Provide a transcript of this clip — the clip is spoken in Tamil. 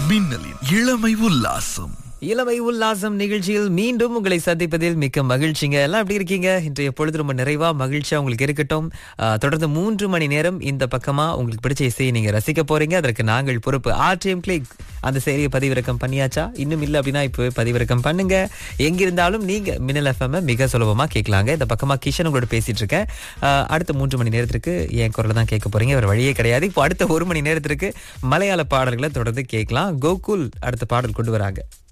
மின்னலின் இளமை உல்லாசம் இளமை உல்லாசம் நிகழ்ச்சியில் மீண்டும் உங்களை சந்திப்பதில் மிக்க மகிழ்ச்சிங்க எல்லாம் எப்படி இருக்கீங்க இன்றைய பொழுது ரொம்ப நிறைவா மகிழ்ச்சியா உங்களுக்கு இருக்கட்டும் ஆஹ், தொடர்ந்து மூன்று மணி நேரம் இந்த பக்கமா உங்களுக்கு பிடிச்ச இசையை நீங்க ரசிக்க போறீங்க அதற்கு நாங்கள் பொறுப்பு ஆர்டிஎம் கிளிக் அந்த செயலியை பதிவிறக்கம் பண்ணியாச்சா இன்னும் இல்லை அப்படின்னா இப்போ பதிவிறக்கம் பண்ணுங்க எங்கிருந்தாலும் நீங்க மின்னல் எஃப்எம் மிக சுலபமா கேட்கலாங்க இந்த பக்கமா கிஷன் உங்களோட பேசிட்டு இருக்கேன் ஆஹ், அடுத்த மூன்று மணி நேரத்திற்கு என் குரலை தான் கேட்க போறீங்க வேற வழியே கிடையாது இப்போ அடுத்த ஒரு மணி நேரத்திற்கு மலையாள பாடல்களை தொடர்ந்து கேட்கலாம் கோகுல் அடுத்த பாடல் கொண்டு வராங்க